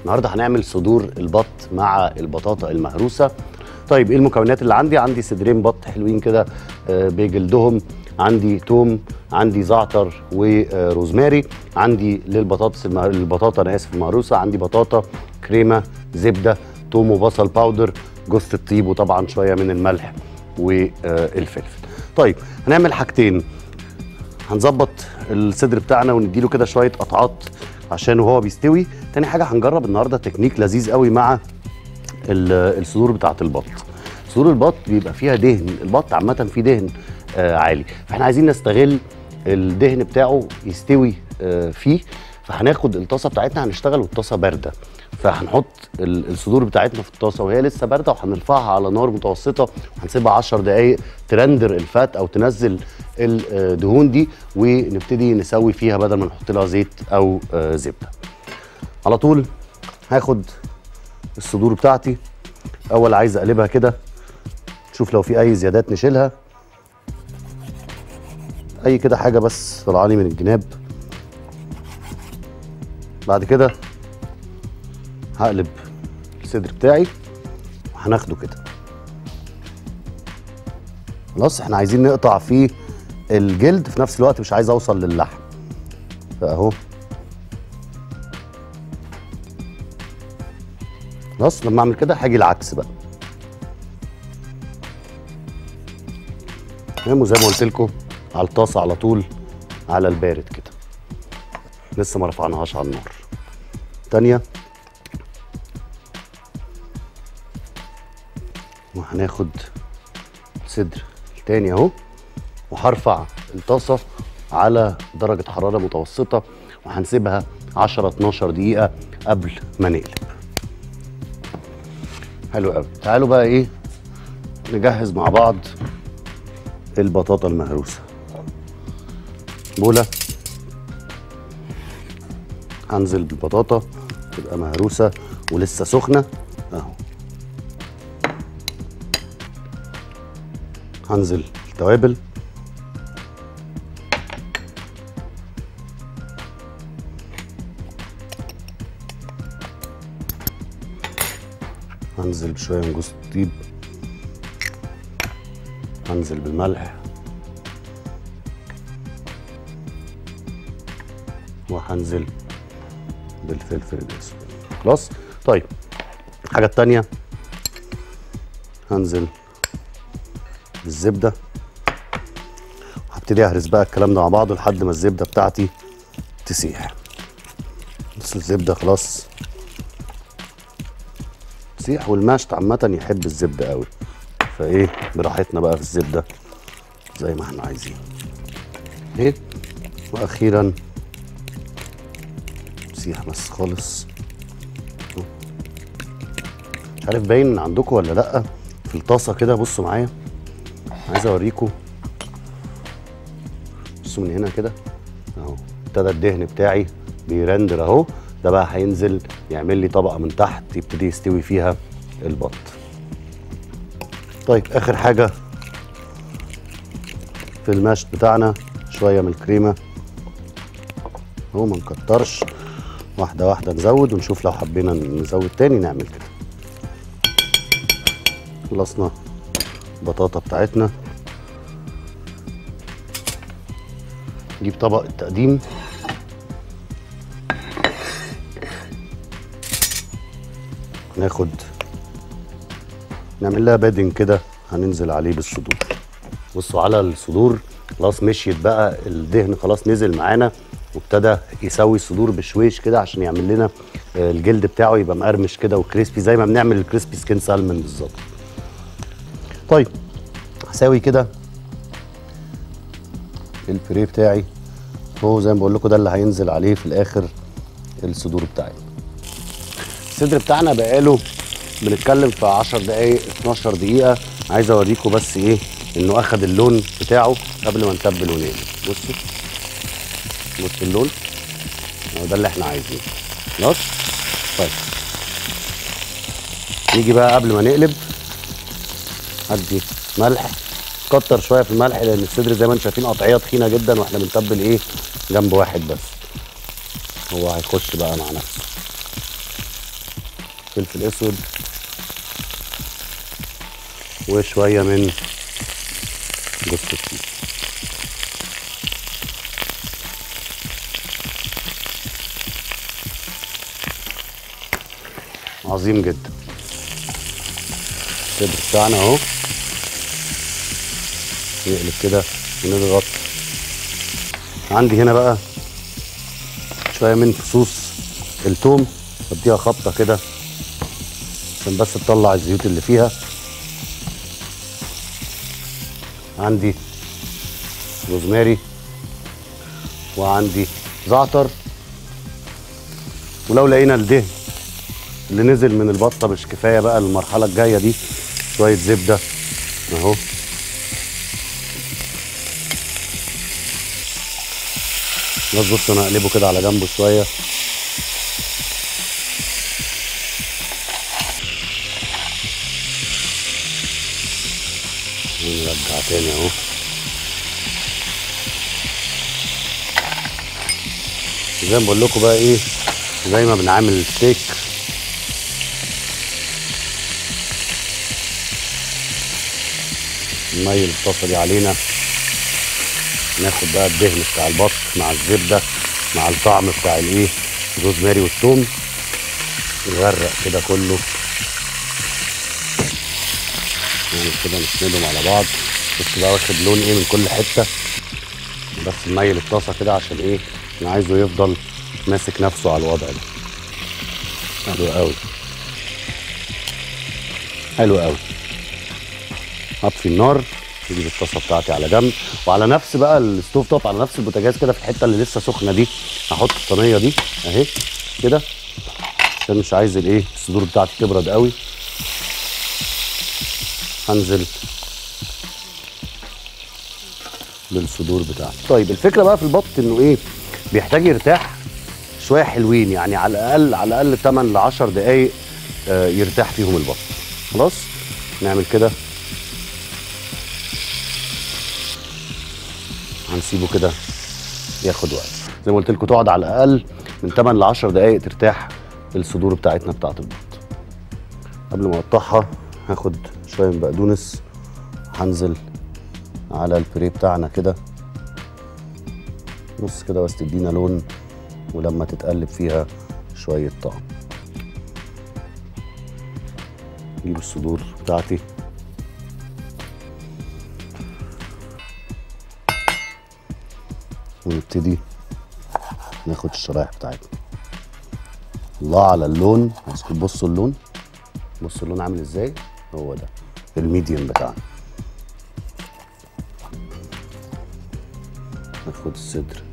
النهارده هنعمل صدور البط مع البطاطا المهروسه طيب ايه المكونات اللي عندي عندي صدرين بط حلوين كده آه، بجلدهم عندي توم عندي زعتر وروزماري عندي للبطاطس المه... البطاطا انا اسف المهروسه عندي بطاطا كريمه زبده توم وبصل باودر جوز الطيب وطبعا شويه من الملح والفلفل طيب هنعمل حاجتين هنظبط الصدر بتاعنا ونديله كده شويه قطعات عشان وهو بيستوي تاني حاجه هنجرب النهارده تكنيك لذيذ قوي مع ال- الصدور بتاعه البط صدور البط بيبقى فيها دهن البط عامه فيه دهن آه عالي فاحنا عايزين نستغل الدهن بتاعه يستوي آه فيه فهناخد الطاسه بتاعتنا هنشتغل والطاسه بارده فهنحط ال- الصدور بتاعتنا في الطاسه وهي لسه بارده وهنرفعها على نار متوسطه وهنسيبها 10 دقائق ترندر الفات او تنزل الدهون دي ونبتدي نسوي فيها بدل ما نحط لها زيت او آه زبده على طول هاخد الصدور بتاعتي اول عايز اقلبها كده نشوف لو في اي زيادات نشيلها اي كده حاجه بس طالعه لي من الجناب بعد كده هقلب الصدر بتاعي وهناخده كده خلاص احنا عايزين نقطع فيه الجلد في نفس الوقت مش عايز اوصل للحم فاهو خلاص لما اعمل كده هاجي العكس بقى تمام وزي ما قلت لكم على الطاسه على طول على البارد كده لسه ما رفعناهاش على النار تانية وهناخد صدر تاني اهو وهرفع الطاسه على درجه حراره متوسطه وهنسيبها 10 12 دقيقه قبل ما نقلب حلو قوي تعالوا بقى ايه نجهز مع بعض البطاطا المهروسه بوله هنزل بالبطاطا تبقى مهروسه ولسه سخنه اهو هنزل التوابل هنزل بشويه من جوز الطيب هنزل بالملح وهنزل بالفلفل الاسود خلاص طيب الحاجه التانيه هنزل بالزبده هبتدي اهرس بقى الكلام ده مع بعضه لحد ما الزبده بتاعتي تسيح بس الزبده خلاص تسيح والمشط عامه يحب الزبده قوي فايه براحتنا بقى في الزبده زي ما احنا عايزين ايه واخيرا تسيح بس خالص مش عارف باين عندكم ولا لا في الطاسه كده بصوا معايا عايز اوريكم بصوا من هنا كده اهو ابتدى الدهن بتاعي بيرندر اهو ده بقى هينزل يعمل لي طبقه من تحت يبتدي يستوي فيها البط طيب اخر حاجه في المشط بتاعنا شويه من الكريمه اهو ما نكترش واحده واحده نزود ونشوف لو حبينا نزود تاني نعمل كده خلصنا البطاطا بتاعتنا نجيب طبق التقديم ناخد نعمل لها بادنج كده هننزل عليه بالصدور بصوا على الصدور خلاص مشيت بقى الدهن خلاص نزل معانا وابتدى يسوي الصدور بشويش كده عشان يعمل لنا آه، الجلد بتاعه يبقى مقرمش كده وكريسبي زي ما بنعمل الكريسبي سكين سالمون بالظبط طيب هساوي كده البوريه بتاعي هو زي ما بقول لكم ده اللي هينزل عليه في الاخر الصدور بتاعي الصدر بتاعنا بقاله بنتكلم في 10 دقايق 12 دقيقه عايز اوريكم بس ايه انه اخد اللون بتاعه قبل ما نتبل ونقلب بصوا بص اللون هو ده اللي احنا عايزينه خلاص طيب نيجي بقى قبل ما نقلب هدي ملح كتر شويه في الملح لان الصدر زي ما انتم شايفين قطعيه تخينه جدا واحنا بنتبل ايه جنب واحد بس هو هيخش بقى مع نفسه فلفل اسود وشويه من جوز الطيب عظيم جدا الصدر بتاعنا اهو نقلب كده ونضغط عندي هنا بقى شويه من فصوص التوم اديها خبطه كده عشان بس تطلع الزيوت اللي فيها عندي روزماري وعندي زعتر ولو لقينا الدهن اللي نزل من البطه مش كفايه بقى المرحله الجايه دي شويه زبده اهو بس بص انا اقلبه كده على جنبه شويه ونرجع تاني اهو زي ما بقول لكم بقى ايه زي ما بنعمل الستيك نميل الطاسه دي علينا ناخد بقى الدهن بتاع البط مع الزبده مع الطعم بتاع الايه الروزماري والثوم نغرق كده كله يعني كده نسندهم على بعض بص بقى واخد لون ايه من كل حته بس نميل الطاسه كده عشان ايه انا عايزه يفضل ماسك نفسه على الوضع ده حلو قوي حلو قوي هطفي النار تجيب الطاسه بتاعتي على جنب وعلى نفس بقى الستوف توب على نفس البوتاجاز كده في الحته اللي لسه سخنه دي هحط الصينيه دي اهي كده عشان مش عايز الايه الصدور بتاعتي تبرد قوي هنزل بالصدور بتاعتي طيب الفكره بقى في البط انه ايه بيحتاج يرتاح شويه حلوين يعني على الاقل على الاقل 8 ل 10 دقائق آه يرتاح فيهم البط خلاص نعمل كده هنسيبه كده ياخد وقت زي ما قلت لكم تقعد على الاقل من 8 ل 10 دقائق ترتاح الصدور بتاعتنا بتاعت البط قبل ما اقطعها هاخد شويه من بقدونس هنزل على البري بتاعنا كده نص كده بس تدينا لون ولما تتقلب فيها شويه طعم نجيب الصدور بتاعتي ونبتدي ناخد الشرايح بتاعتنا الله على اللون عايزكم تبصوا اللون بصوا اللون عامل ازاي هو ده الميديوم بتاعنا ناخد الصدر